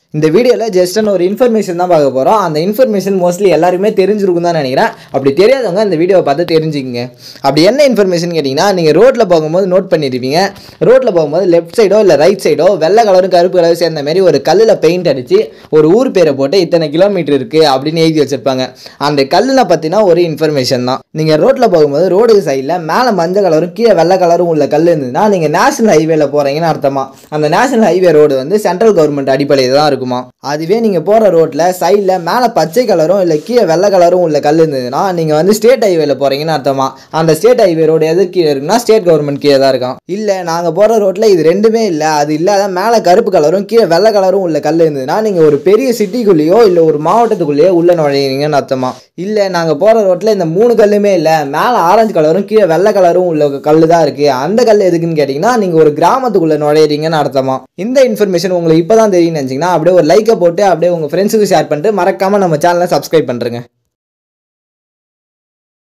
இந்த வீடியோவில் ஜஸ்ட் ஒரு இன்ஃபர்மேஷன் தான் பார்க்க போகிறோம் அந்த இன்ஃபர்மேஷன் மோஸ்ட்லி எல்லாருமே தெரிஞ்சிருக்கும் தான் நினைக்கிறேன் அப்படி தெரியாதவங்க இந்த வீடியோவை பார்த்து தெரிஞ்சுக்கங்க அப்படி என்ன இன்ஃபர்மேஷன் கேட்டிங்கன்னா நீங்கள் ரோட்டில் போகும்போது நோட் பண்ணியிருப்பீங்க ரோட்டில் போகும்போது லெஃப்ட் சைடோ இல்லை ரைட் சைடோ வெள்ளை கலரும் கருப்பு கலரும் சேர்ந்த மாதிரி ஒரு கல்லில் பெயிண்ட் அடித்து ஒரு ஊர் பேரை போட்டு இத்தனை கிலோமீட்டர் இருக்குது அப்படின்னு எழுதி வச்சிருப்பாங்க அந்த கல்லில் பற்றினா ஒரு இன்ஃபர்மேஷன் தான் நீங்கள் ரோட்டில் போகும்போது ரோடு சைடில் மேலே மஞ்சள் கலரும் கீழே வெள்ளை கலரும் உள்ள கல் இருந்ததுன்னா நீங்கள் நேஷனல் ஹைவேல போகிறீங்கன்னு அர்த்தமா அந்த நேஷனல் ஹைவே ரோடு வந்து சென்ட்ரல் கவர்மெண்ட் அடிப்படையில் தான் இருக்குமா அதுவே நீங்கள் போகிற ரோட்டில் சைடில் மேலே பச்சை கலரும் இல்லை கீழே வெள்ளை கலரும் உள்ள கல் இருந்ததுன்னா நீங்கள் வந்து ஸ்டேட் ஹைவேல போகிறீங்கன்னு அர்த்தமா அந்த ஸ்டேட் ஹைவே ரோடு எது கீழே இருக்குன்னா ஸ்டேட் கவர்மெண்ட் கீழே தான் இருக்கும் இல்லை நாங்கள் போகிற ரோட்டில் இது ரெண்டுமே இல்லை அது இல்லாத மேலே கருப்பு கலரும் கீழே வெள்ளை கலரும் உள்ள கல் இருந்ததுன்னா நீங்கள் ஒரு பெரிய சிட்டிக்குள்ளேயோ இல்லை ஒரு மாவட்டத்துக்குள்ளேயோ உள்ள நுழையிறீங்கன்னு அர்த்தமா இல்லை நாங்கள் போகிற ரோட்டில் இந்த மூணு கல்லுமே இல்லை மேலே ஆரஞ்சு கலரும் கீழே வெள்ளை கலரும் உள்ள கல் தான் இருக்குது அந்த கல் எதுக்குன்னு கேட்டிங்கன்னா நீங்கள் ஒரு கிராமத்துக்குள்ளே நுழையிறீங்கன்னு அர்த்தமா இந்த இன்ஃபர்மேஷன் உங்களுக்கு இப்போ தான் தெரியும்னு நினச்சிங்கன்னா அப்படியே ஒரு லைக்கை போட்டு அப்படியே உங்கள் ஃப்ரெண்ட்ஸுக்கு ஷேர் பண்ணிட்டு மறக்காமல் நம்ம சேனலை சப்ஸ்கிரைப் பண்ணுறேங்க